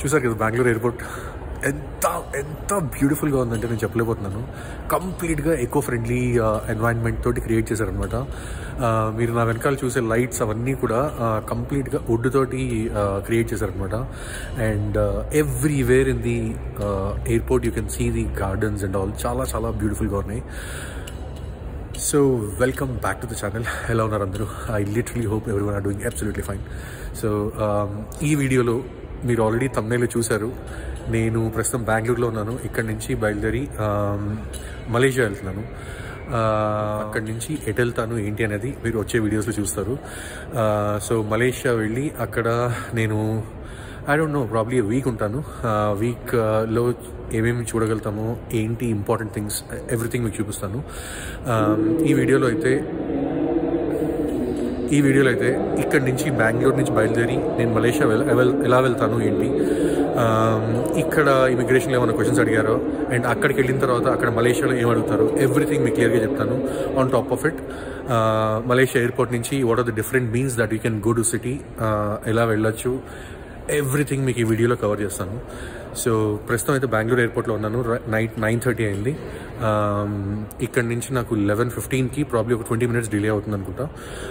చూసారు కదా బెంగళూరు ఎయిర్పోర్ట్ ఎంత ఎంత బ్యూటిఫుల్గా ఉందంటే నేను చెప్పలేకపోతున్నాను కంప్లీట్గా ఎకో ఫ్రెండ్లీ ఎన్వైరన్మెంట్ తోటి క్రియేట్ చేశారనమాట మీరు నా వెనకాల చూసే లైట్స్ అవన్నీ కూడా కంప్లీట్గా వుడ్ తోటి క్రియేట్ చేశారనమాట and everywhere in the airport you can see the gardens and all చాలా చాలా బ్యూటిఫుల్గా ఉన్నాయి so welcome back to the channel ఎలా ఉన్నారు అందరూ I literally hope everyone are doing absolutely fine so ఈ వీడియోలో మీరు ఆల్రెడీ తమ్నేలో చూశారు నేను ప్రస్తుతం బెంగళూరులో ఉన్నాను ఇక్కడ నుంచి బయలుదేరి um, మలేషియా వెళ్తున్నాను Uh, అక్కడి నుంచి ఎటు వెళ్తాను ఏంటి అనేది మీరు వచ్చే వీడియోస్లో చూస్తారు సో మలేషియా వెళ్ళి అక్కడ నేను I don't know probably week ఉంటాను వీక్లో ఏమేమి చూడగలుగుతామో ఏంటి ఇంపార్టెంట్ థింగ్స్ ఎవ్రీథింగ్ మీకు చూపిస్తాను Um, ఈ వీడియోలో అయితే ఈ వీడియోలో అయితే ఇక్కడి నుంచి బెంగళూరు నుంచి బయలుదేరి నేను మలేషియా వెల్ వెల్- ఎలా వెళ్తాను ఏంటి Um, ఇక్కడ ఇమిగ్రేషన్లో ఏమైనా క్వశ్చన్స్ అడిగారో అండ్ అక్కడికి వెళ్ళిన తర్వాత అక్కడ మలేషియాలో ఏం అడుగుతారో ఎవ్రీథింగ్ మీకు క్లియర్గా చెప్తాను on top of it Malaysia airport నుంచి what are the different means that you can go to city ఎలా వెళ్ళొచ్చు ఎవ్రీథింగ్ మీకు ఈ వీడియోలో కవర్ చేస్తాను సో ప్రస్తుతం అయితే బెంగళూరు ఎయిర్పోర్ట్లో ఉన్నాను నైట్ నైన్ థర్టీ అయింది Um, ఇక్కడ నుంచి నాకు లెవెన్ ఫిఫ్టీన్కి ప్రాబ్లీ ఒక ట్వంటీ మినిట్స్ డిలే అవుతుంది అనుకుంటా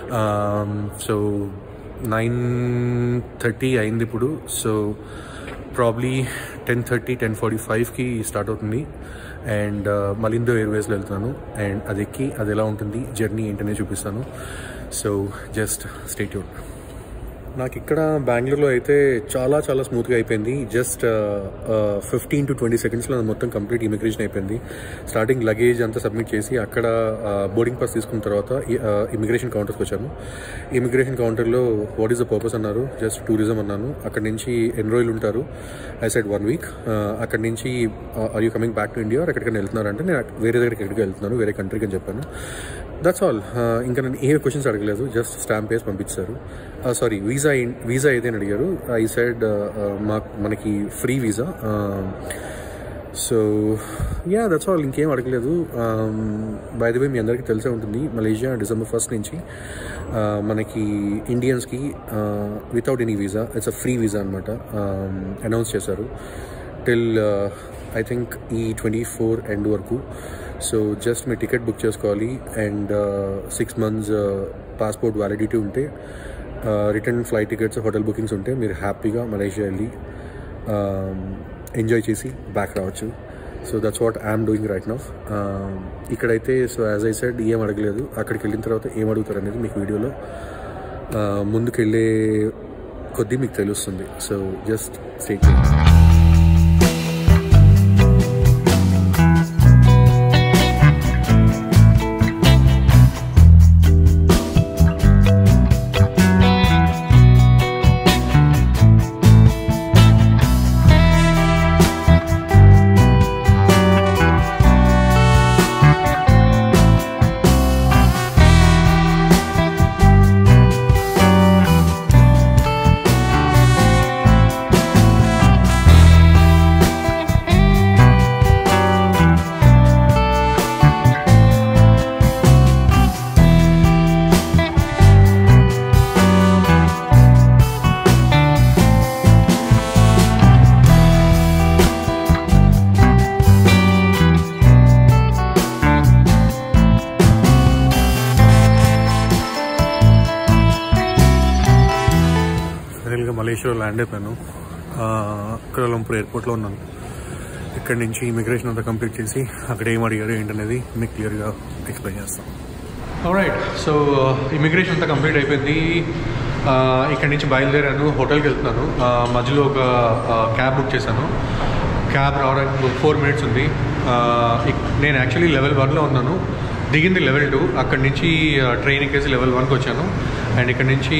సో నైన్ థర్టీ అయింది ఇప్పుడు so probably ten thirty ten forty ఫైవ్కి స్టార్ట్ అవుతుంది అండ్ మలిందో ఎయిర్వేస్లో వెళ్తున్నాను అండ్ అది ఎక్కి అది ఎలా ఉంటుంది జర్నీ ఏంటనే చూపిస్తాను సో జస్ట్ స్టేట్యూడ్ నాకు ఇక్కడ బెంగళూరులో అయితే చాలా చాలా స్మూత్గా అయిపోయింది జస్ట్ ఫిఫ్టీన్ టు ట్వంటీ సెకండ్స్లో మొత్తం కంప్లీట్ ఇమిగ్రేషన్ అయిపోయింది స్టార్టింగ్ లగేజ్ అంతా సబ్మిట్ చేసి అక్కడ బోర్డింగ్ పాస్ తీసుకున్న తర్వాత ఇమిగ్రేషన్ కౌంటర్స్కి వచ్చాను ఇమిగ్రేషన్ కౌంటర్లో వాట్ ఈస్ ద పర్పస్ అన్నారు జస్ట్ టూరిజం అన్నాను అక్కడ నుంచి ఎన్ని రోజులు ఉంటారు ఐ సైడ్ వన్ వీక్ అక్కడ నుంచి are you coming back to India ఎక్కడికైనా వెళ్తున్నారంటే నేను వేరే దగ్గరికి ఎక్కడికి వెళ్తున్నాను వేరే కంట్రీకి అని చెప్పాను దట్స్ ఆల్ ఇంకా నేను ఏ క్వశ్చన్స్ అడగలేదు జస్ట్ స్టాంప్ వేసి పంపించారు సారీ వీసా వీసా ఏదైనా అడిగారు ఐ సైడ్ మా మనకి free visa so yeah that's all ఇంకేం అడగలేదు బై ది వే మీ అందరికీ తెలిసే ఉంటుంది మలేషియా డిసెంబర్ ఫస్ట్ నుంచి uh, మనకి ఇండియన్స్కి without any visa it's a free visa అనమాట అనౌన్స్ చేశారు టిల్ ఐ థింక్ ఈ ట్వంటీ ఫోర్ ఎండ్ వరకు సో జస్ట్ మీ టికెట్ బుక్ చేసుకోవాలి and six months passport validity ఉంటే return flight tickets hotel bookings ఉంటే మీరు హ్యాపీగా మలేషియా వెళ్ళి ఎంజాయ్ చేసి బ్యాక్ రావచ్చు so that's what I'm doing right now ఇక్కడైతే సో యాజ్ ఐ సెడ్ ఏం అడగలేదు అక్కడికి వెళ్ళిన తర్వాత ఏం అడుగుతారు అనేది మీకు వీడియోలో ముందుకు వెళ్ళే కొద్దీ మీకు తెలుస్తుంది సో జస్ట్ స్టేట్ ఫైనల్గా మలేషియాలో ల్యాండ్ అయిపోయాను కులాలంపూర్ ఎయిర్పోర్ట్లో ఉన్నాను ఇక్కడ నుంచి ఇమిగ్రేషన్ అంతా కంప్లీట్ చేసి అక్కడ ఏం అడిగారు ఏంటనేది మీకు క్లియర్గా ఎక్స్ప్లెయిన్ చేస్తాం రైట్ సో ఇమిగ్రేషన్ అంతా కంప్లీట్ అయిపోయింది ఇక్కడ నుంచి బయలుదేరాను హోటల్కి వెళ్తున్నాను మధ్యలో ఒక క్యాబ్ బుక్ చేశాను క్యాబ్ రావడానికి ఫోర్ మినిట్స్ ఉంది నేను యాక్చువల్లీ లెవెల్ వన్లో ఉన్నాను దిగింది లెవెల్ టూ అక్కడి నుంచి ట్రైన్ ఎక్కేసి లెవెల్ వన్కి వచ్చాను అండ్ ఇక్కడ నుంచి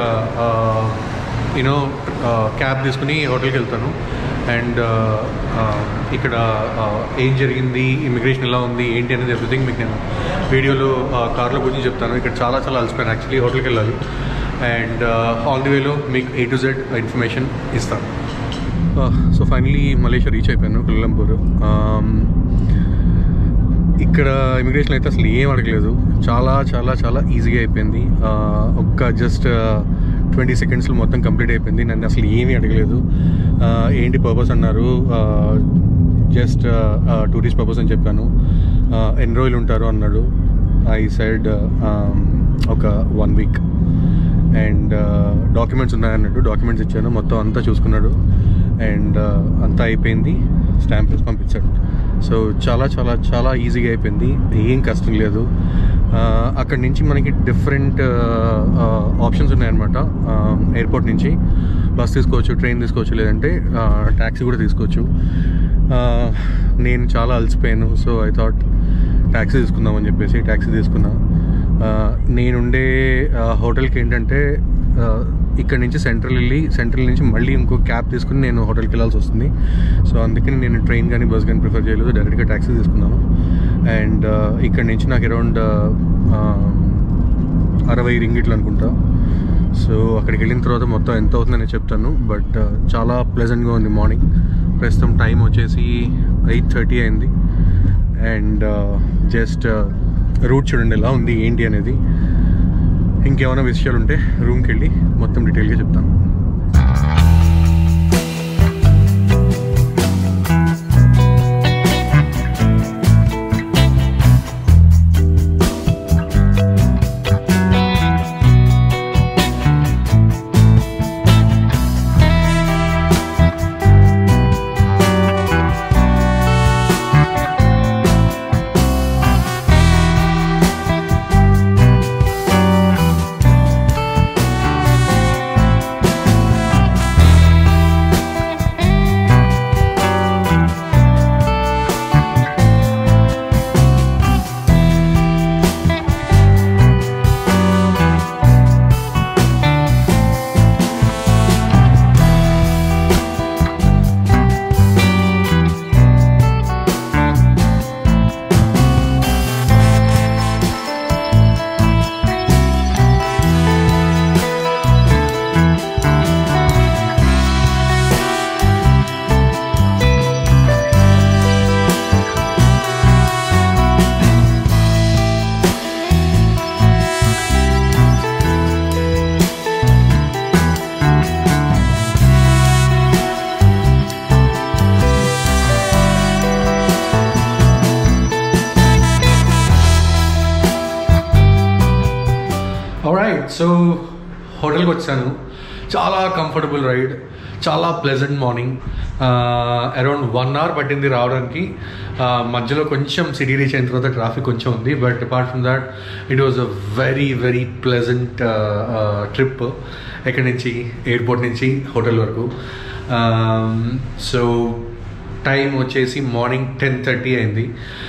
యూనో క్యాబ్ తీసుకుని హోటల్కి వెళ్తాను అండ్ ఇక్కడ ఏం జరిగింది ఇమిగ్రేషన్ ఎలా ఉంది ఏంటి అనేది ఎవ్రీథింగ్ మీకు నేను వీడియోలో కార్లో గురించి చెప్తాను ఇక్కడ చాలా చాలా అలసిపోయాను యాక్చువల్లీ హోటల్కి వెళ్ళాలి అండ్ ఆన్ ది వేలో మీకు ఏ టు జెడ్ ఇన్ఫర్మేషన్ ఇస్తాను సో ఫైనలీ మలేషియా రీచ్ అయిపోయాను కులంపూర్ ఇక్కడ ఇమిగ్రేషన్ అయితే అసలు ఏం అడగలేదు చాలా చాలా చాలా ఈజీగా అయిపోయింది ఒక్క జస్ట్ ట్వంటీ సెకండ్స్లో మొత్తం కంప్లీట్ అయిపోయింది నన్ను అసలు ఏమీ అడగలేదు ఆ, ఏంటి పర్పస్ అన్నారు జస్ట్ టూరిస్ట్ పర్పస్ అని చెప్పాను ఆ, ఎన్ని రోజులు ఉంటారు అన్నాడు ఐ సైడ్ ఒక వన్ వీక్ అండ్ డాక్యుమెంట్స్ ఉన్నాయన్నట్టు డాక్యుమెంట్స్ ఇచ్చాను మొత్తం అంతా చూసుకున్నాడు అండ్ అంతా అయిపోయింది స్టాంప్ వేసి పంపించాడు సో చాలా చాలా చాలా ఈజీగా అయిపోయింది ఏం కష్టం లేదు ఆ, అక్కడి నుంచి మనకి డిఫరెంట్ ఆప్షన్స్ ఉన్నాయన్నమాట ఎయిర్పోర్ట్ నుంచి బస్ తీసుకోవచ్చు ట్రైన్ తీసుకోవచ్చు లేదంటే ట్యాక్సీ కూడా తీసుకోవచ్చు ఆ, నేను చాలా అలసిపోయాను సో ఐ థాట్ ట్యాక్సీ తీసుకుందామని చెప్పేసి ట్యాక్సీ తీసుకున్నా ఆ, నేనుండే ఆ, హోటల్కి ఏంటంటే ఆ, ఇక్కడ నుంచి సెంట్రల్ వెళ్ళి సెంట్రల్ నుంచి మళ్ళీ ఇంకో క్యాబ్ తీసుకుని నేను హోటల్కి వెళ్ళాల్సి వస్తుంది సో అందుకని నేను ట్రైన్ కానీ బస్ కానీ ప్రిఫర్ చేయలేదు డైరెక్ట్గా ట్యాక్సీ తీసుకున్నాను అండ్ ఇక్కడ నుంచి నాకు అరౌండ్ అరవై రింగిట్లు అనుకుంటా సో అక్కడికి వెళ్ళిన తర్వాత మొత్తం ఎంత అవుతుందని చెప్తాను బట్ చాలా ప్లెజెంట్గా ఉంది మార్నింగ్ ప్రస్తుతం టైం వచ్చేసి ఎయిట్ థర్టీ అయింది అండ్ జస్ట్ రూట్ చూడండి ఎలా ఉంది ఏంటి అనేది ఇంకేమైనా విషయాలు ఉంటే రూమ్కి వెళ్ళి మొత్తం డీటెయిల్గా చెప్తాను రైట్ సో హోటల్కి వచ్చాను చాలా కంఫర్టబుల్ రైడ్ చాలా pleasant morning around one hour పట్టింది రావడానికి ఆ, మధ్యలో కొంచెం సిటీ రీచ్ అయిన తర్వాత ట్రాఫిక్ కొంచెం ఉంది but apart from that it was a very very pleasant trip ఎక్కడి నుంచి ఎయిర్పోర్ట్ నుంచి హోటల్ వరకు సో టైం వచ్చేసి మార్నింగ్ టెన్ థర్టీ అయింది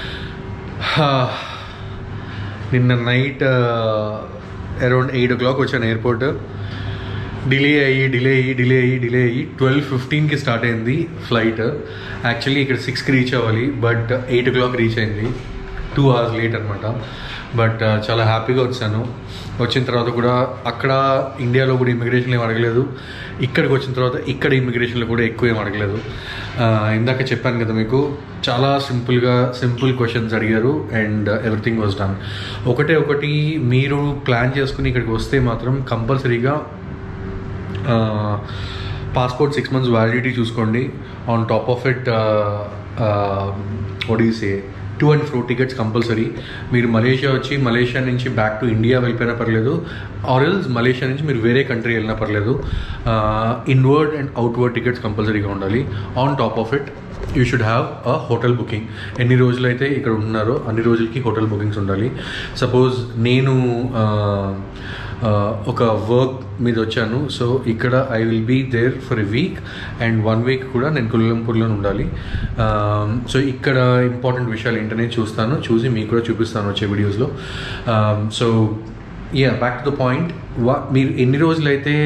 నిన్న night around eight o'clock వచ్చాను ఎయిర్పోర్ట్ డిలే అయ్యి డిలే అయ్యి డిలే అయ్యి డిలే అయ్యి ట్వెల్వ్ ఫిఫ్టీన్కి స్టార్ట్ అయింది ఫ్లైట్ యాక్చువల్లీ ఇక్కడ సిక్స్కి రీచ్ అవ్వాలి but eight o'clock reach అయింది టూ అవర్స్ లేట్ అనమాట బట్ చాలా హ్యాపీగా వచ్చాను వచ్చిన తర్వాత కూడా అక్కడ ఇండియాలో కూడా ఇమిగ్రేషన్లో ఏం అడగలేదు ఇక్కడికి వచ్చిన తర్వాత ఇక్కడ ఇమిగ్రేషన్లో కూడా ఎక్కువ ఏం అడగలేదు ఆ, ఇందాక చెప్పాను కదా మీకు చాలా సింపుల్గా సింపుల్ క్వశ్చన్స్ అడిగారు అండ్ ఎవ్రీథింగ్ వాజ్ డన్ ఒకటే ఒకటి మీరు ప్లాన్ చేసుకుని ఇక్కడికి వస్తే మాత్రం కంపల్సరీగా పాస్పోర్ట్ సిక్స్ మంత్స్ వ్యాలిడిటీ చూసుకోండి ఆన్ టాప్ ఆఫ్ ఇట్ ఒడిసే to and fro tickets compulsory మీరు మలేషియా వచ్చి మలేషియా నుంచి బ్యాక్ టు ఇండియా వెళ్ళిపోయినా పర్లేదు ఆర్ఎల్స్ మలేషియా నుంచి మీరు వేరే కంట్రీ వెళ్ళినా పర్లేదు ఇన్వర్డ్ అండ్ అవుట్వర్డ్ టికెట్స్ కంపల్సరీగా ఉండాలి on top of it you should have a hotel booking ఎన్ని రోజులైతే ఇక్కడ ఉన్నారో అన్ని రోజులకి హోటల్ బుకింగ్స్ ఉండాలి సపోజ్ నేను ఆ, ఆ, ఒక వర్క్ మీద వచ్చాను సో ఇక్కడ I will be there for a week and one week కూడా నేను కుల్లంపూర్లో ఉండాలి సో ఇక్కడ ఇంపార్టెంట్ విషయాలు ఏంటనే చూస్తాను చూసి మీకు కూడా చూపిస్తాను వచ్చే వీడియోస్లో so yeah back to the point వా మీరు ఎన్ని రోజులైతే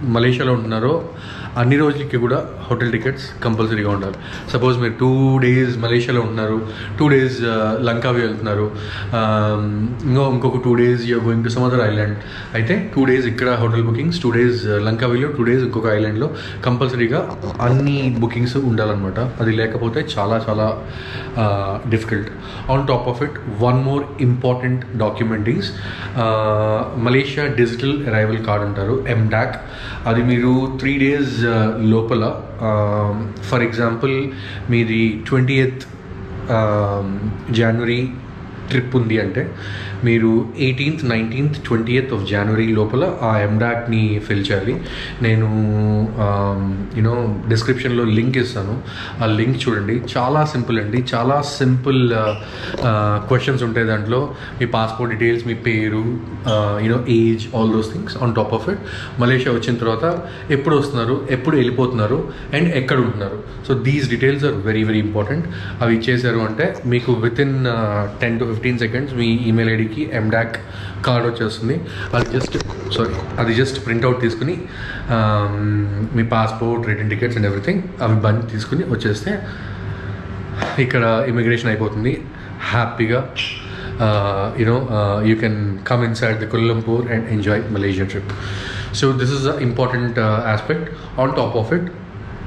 మలేషియాలో ఉంటున్నారో అన్ని రోజులకి కూడా హోటల్ టికెట్స్ కంపల్సరీగా ఉండాలి సపోజ్ మీరు టూ డేస్ మలేషియాలో ఉంటున్నారు టూ డేస్ లంకావి వెళ్తున్నారు um, ఇంకో ఇంకొక two days you're going to some other island అయితే టూ డేస్ ఇక్కడ హోటల్ బుకింగ్స్ టూ డేస్ లంకావిలో టూ డేస్ ఇంకొక ఐలాండ్లో కంపల్సరీగా అన్ని బుకింగ్స్ ఉండాలన్నమాట అది లేకపోతే చాలా చాలా difficult on top of it one more important document is Malaysia digital arrival card అంటారు ఎండాక్ అది మీరు త్రీ డేస్ లోపల ఫర్ ఎగ్జాంపుల్ మీది ట్వంటీ ఎయిత్ జనవరి ట్రిప్ ఉంది అంటే మీరు eighteenth nineteenth twenty eighth of January లోపల ఆ ఎండాక్ని ఫిల్ చేయాలి నేను యూనో డిస్క్రిప్షన్లో లింక్ ఇస్తాను ఆ లింక్ చూడండి చాలా సింపుల్ అండి చాలా సింపుల్ క్వశ్చన్స్ ఉంటాయి దాంట్లో మీ పాస్పోర్ట్ డీటెయిల్స్ మీ పేరు you know age all those things on top of it Malaysia వచ్చిన తర్వాత ఎప్పుడు వస్తున్నారు ఎప్పుడు వెళ్ళిపోతున్నారు అండ్ ఎక్కడ ఉంటున్నారు so these details are very very important అవి ఇచ్చేసారు అంటే మీకు within ten to fifteen seconds మీ ఈమెయిల్ ఐడికి ఎండాక్ కార్డ్ వచ్చేస్తుంది అది జస్ట్ సారీ అది జస్ట్ ప్రింట్అవుట్ తీసుకుని um, మీ passport return tickets and everything అవి బంద్ తీసుకుని వచ్చేస్తే ఇక్కడ ఇమిగ్రేషన్ అయిపోతుంది హ్యాపీగా you know you can come inside the Kuala Lumpur and enjoy Malaysia trip so this is the important aspect on top of it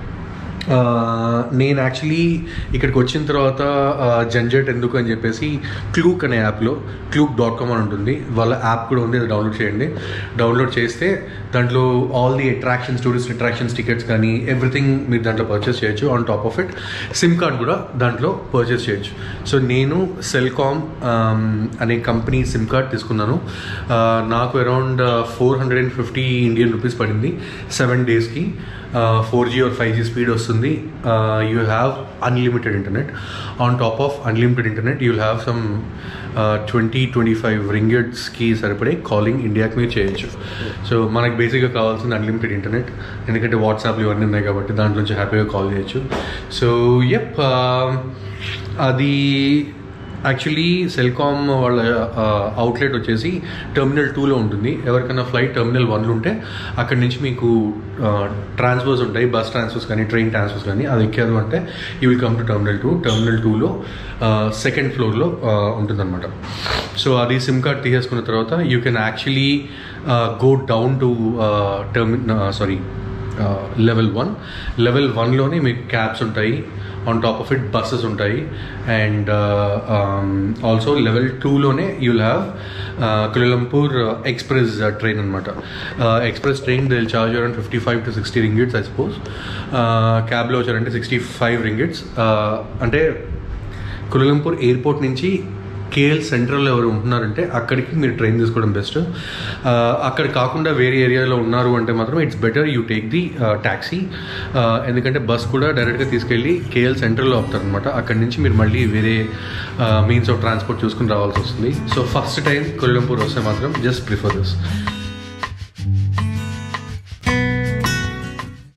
నేను యాక్చువల్లీ ఇక్కడికి వచ్చిన తర్వాత జంజట్ ఎందుకు అని చెప్పేసి క్లూక్ అనే యాప్లో క్లూక్ డాట్ కామ్ అని ఉంటుంది వాళ్ళ యాప్ కూడా ఉంది అది డౌన్లోడ్ చేయండి డౌన్లోడ్ చేస్తే దాంట్లో all the attractions tourist attractions tickets కానీ ఎవ్రీథింగ్ మీరు దాంట్లో పర్చేస్ చేయొచ్చు on top of it SIM card కూడా దాంట్లో పర్చేస్ చేయొచ్చు సో నేను సెల్కామ్ అనే కంపెనీ సిమ్ కార్డ్ తీసుకున్నాను నాకు around four hundred and fifty Indian rupees పడింది సెవెన్ డేస్కి four G or five G speed వస్తుంది you have unlimited internet on top of unlimited internet you have some twenty twenty five రింగెట్స్కి సరిపడే calling ఇండియాకి మీరు చేయొచ్చు సో మనకి బేసిక్గా కావాల్సింది అన్లిమిటెడ్ ఇంటర్నెట్ ఎందుకంటే వాట్సాప్లు ఇవన్నీ ఉన్నాయి కాబట్టి దాంట్లో నుంచి హ్యాపీగా కాల్ చేయొచ్చు సో ఎప్ అది యాక్చువల్లీ సెల్కామ్ వాళ్ళ అవుట్లెట్ వచ్చేసి టెర్మినల్ టూలో ఉంటుంది ఎవరికైనా ఫ్లైట్ టెర్మినల్ వన్లో ఉంటే అక్కడి నుంచి మీకు ట్రాన్స్ఫర్స్ ఉంటాయి బస్ ట్రాన్స్ఫర్స్ కానీ ట్రైన్ ట్రాన్స్ఫర్స్ కానీ అది ఎక్కారు అంటే you will come to terminal two terminal టూలో సెకండ్ ఫ్లోర్లో ఉంటుందన్నమాట సో అది సిమ్ కార్డ్ తీసేసుకున్న తర్వాత you can actually go down to టర్మి సారీ లెవెల్ వన్ లెవెల్ వన్లోనే మీకు క్యాబ్స్ ఉంటాయి on top of it buses ఉంటాయి అండ్ ఆల్సో లెవెల్ టూలోనే you'll have Kuala Lumpur express train అనమాట express train they'll charge around fifty five to sixty ringgits I suppose క్యాబ్లో వచ్చారంటే sixty five ringgits అంటే కులంపూర్ airport నుంచి కేఎల్ సెంట్రల్లో ఎవరు ఉంటున్నారంటే అక్కడికి మీరు ట్రైన్ తీసుకోవడం బెస్ట్ అక్కడ కాకుండా వేరే ఏరియాలో ఉన్నారు అంటే మాత్రం it's better you take the taxi ఎందుకంటే బస్ కూడా డైరెక్ట్గా తీసుకెళ్ళి కేఎల్ సెంట్రల్లో ఆపుతారనమాట అక్కడి నుంచి మీరు మళ్ళీ వేరే మీన్స్ ఆఫ్ ట్రాన్స్పోర్ట్ చూసుకుని రావాల్సి వస్తుంది సో ఫస్ట్ టైం కొల్లంపూర్ వస్తే మాత్రం జస్ట్ ప్రిఫర్ దిస్